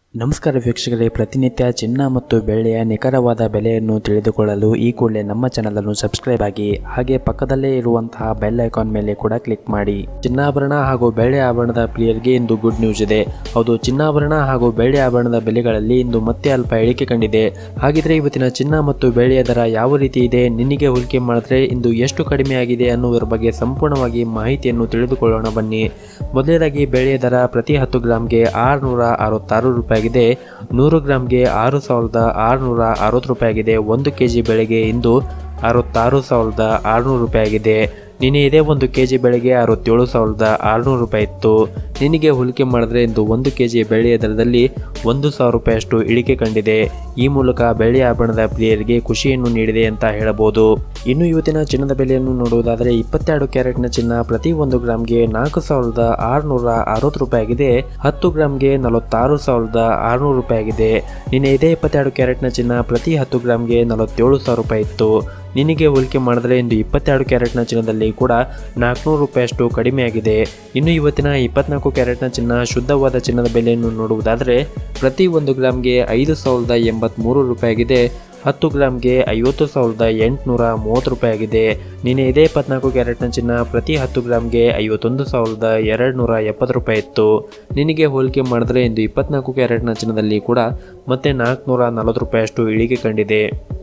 ನಮಸ್ಕಾರ ವೀಕ್ಷಕರೇ ಪ್ರತಿನಿತ್ಯ ಚಿನ್ನ ಮತ್ತು ಬೆಳ್ಳಿಯ ನಿಖರವಾದ ಬೆಲೆಯನ್ನು ತಿಳಿದುಕೊಳ್ಳಲು ಈ ಕೂಡಲೇ ನಮ್ಮ ಚಾನಲನ್ನು ಸಬ್ಸ್ಕ್ರೈಬ್ ಆಗಿ ಹಾಗೆ ಪಕ್ಕದಲ್ಲೇ ಇರುವಂತಹ ಬೆಲ್ ಐಕಾನ್ ಮೇಲೆ ಕೂಡ ಕ್ಲಿಕ್ ಮಾಡಿ ಚಿನ್ನಾಭರಣ ಹಾಗೂ ಬೆಳ್ಳಿ ಆಭರಣದ ಪ್ರಿಯರಿಗೆ ಇಂದು ಗುಡ್ ನ್ಯೂಸ್ ಇದೆ ಹೌದು ಚಿನ್ನಾಭರಣ ಹಾಗೂ ಬೆಳ್ಳಿ ಆಭರಣದ ಬೆಲೆಗಳಲ್ಲಿ ಇಂದು ಮತ್ತೆ ಅಲ್ಪ ಇಳಿಕೆ ಕಂಡಿದೆ ಹಾಗಿದ್ರೆ ಇವತ್ತಿನ ಚಿನ್ನ ಮತ್ತು ಬೆಳ್ಳಿಯ ದರ ಯಾವ ರೀತಿ ಇದೆ ನಿನ್ನಿಗೆ ಹೋಲಿಕೆ ಮಾಡಿದ್ರೆ ಇಂದು ಎಷ್ಟು ಕಡಿಮೆ ಆಗಿದೆ ಅನ್ನುವುದರ ಬಗ್ಗೆ ಸಂಪೂರ್ಣವಾಗಿ ಮಾಹಿತಿಯನ್ನು ತಿಳಿದುಕೊಳ್ಳೋಣ ಬನ್ನಿ ಮೊದಲನೇದಾಗಿ ಬೆಳ್ಳಿಯ ದರ ಪ್ರತಿ ಹತ್ತು ಗ್ರಾಮ್ಗೆ ಆರುನೂರ ಅರವತ್ತಾರು ರೂಪಾಯಿ ಆಗಿದೆ ನೂರು ಗ್ರಾಮ್ಗೆ ಆರು ಸಾವಿರದ ಆರುನೂರ ಅರವತ್ತು ರೂಪಾಯಿ ಆಗಿದೆ ಒಂದು ಕೆ ಜಿ ಬೆಳೆಗೆ ಇಂದು ಅರವತ್ತಾರು ಸಾವಿರದ ಆರುನೂರು ರೂಪಾಯಿ ಆಗಿದೆ ನಿನ್ನೆ ಇದೇ ಒಂದು ಕೆ ಜಿ ಬೆಳೆಗೆ ಅರವತ್ತೇಳು ಸಾವಿರದ ಆರುನೂರು ರೂಪಾಯಿ ಇತ್ತು ನಿನಗೆ ಹೋಲಿಕೆ ಮಾಡಿದ್ರೆ ಇಂದು ಒಂದು ಕೆ ಜಿ ಬೆಳ್ಳಿಯ ದರದಲ್ಲಿ ಒಂದು ಸಾವಿರ ರೂಪಾಯಿಯಷ್ಟು ಇಳಿಕೆ ಕಂಡಿದೆ ಈ ಮೂಲಕ ಬೆಳ್ಳಿ ಆಭರಣದ ಪ್ರಿಯರಿಗೆ ಖುಷಿಯನ್ನು ನೀಡಿದೆ ಅಂತ ಹೇಳಬಹುದು ಇನ್ನು ಇವತ್ತಿನ ಚಿನ್ನದ ಬೆಲೆಯನ್ನು ನೋಡುವುದಾದರೆ ಇಪ್ಪತ್ತೆರಡು ಕ್ಯಾರೆಟ್ನ ಚಿನ್ನ ಪ್ರತಿ ಒಂದು ಗ್ರಾಮ್ಗೆ ನಾಲ್ಕು ಸಾವಿರದ ಆರುನೂರ ಅರವತ್ತು ರೂಪಾಯಿ ಆಗಿದೆ ಹತ್ತು ಗ್ರಾಮ್ಗೆ ನಲವತ್ತಾರು ಸಾವಿರದ ಆರುನೂರು ರೂಪಾಯಿ ಆಗಿದೆ ನಿನ್ನೆ ಇದೇ ಇಪ್ಪತ್ತೆರಡು ಕ್ಯಾರೆಟ್ನ ಚಿನ್ನ ಪ್ರತಿ ಹತ್ತು ಗ್ರಾಮ್ಗೆ ನಲವತ್ತೇಳು ಸಾವಿರ ರೂಪಾಯಿ ಇತ್ತು ನಿನಗೆ ಹೋಲಿಕೆ ಮಾಡಿದ್ರೆ ಇಂದು ಇಪ್ಪತ್ತೆರಡು ಕ್ಯಾರೆಟ್ನ ಚಿನ್ನದಲ್ಲಿ ಕೂಡ ನಾಲ್ಕುನೂರು ರೂಪಾಯಿಯಷ್ಟು ಕಡಿಮೆಯಾಗಿದೆ ಇನ್ನು ಇವತ್ತಿನ ಇಪ್ಪತ್ನಾಲ್ಕು ಕ್ಯಾರೆಟ್ನ ಚಿನ್ನ ಶುದ್ಧವಾದ ಚಿನ್ನದ ಬೆಲೆಯನ್ನು ನೋಡುವುದಾದರೆ ಪ್ರತಿ ಒಂದು ಗ್ರಾಮ್ಗೆ ಐದು ಸಾವಿರದ ಎಂಬತ್ತ್ಮೂರು ರೂಪಾಯಿ ಆಗಿದೆ ಹತ್ತು ಗ್ರಾಮ್ಗೆ ಐವತ್ತು ಸಾವಿರದ ಎಂಟುನೂರ ಮೂವತ್ತು ರೂಪಾಯಿ ಆಗಿದೆ ನಿನ್ನೆ ಇದೇ ಇಪ್ಪತ್ನಾಲ್ಕು ಕ್ಯಾರೆಟ್ನ ಚಿನ್ನ ಪ್ರತಿ ಹತ್ತು ಗ್ರಾಮ್ಗೆ ಐವತ್ತೊಂದು ಸಾವಿರದ ಎರಡು ನೂರ ಎಪ್ಪತ್ತು ರೂಪಾಯಿ ಇತ್ತು ನಿನಗೆ ಹೋಲಿಕೆ ಮಾಡಿದ್ರೆ ಇಂದು ಇಪ್ಪತ್ನಾಲ್ಕು ಕ್ಯಾರೆಟ್ನ ಚಿನ್ನದಲ್ಲಿ ಕೂಡ ಮತ್ತೆ ನಾಲ್ಕುನೂರ ನಲವತ್ತು ರೂಪಾಯಿಯಷ್ಟು ಇಳಿಕೆ ಕಂಡಿದೆ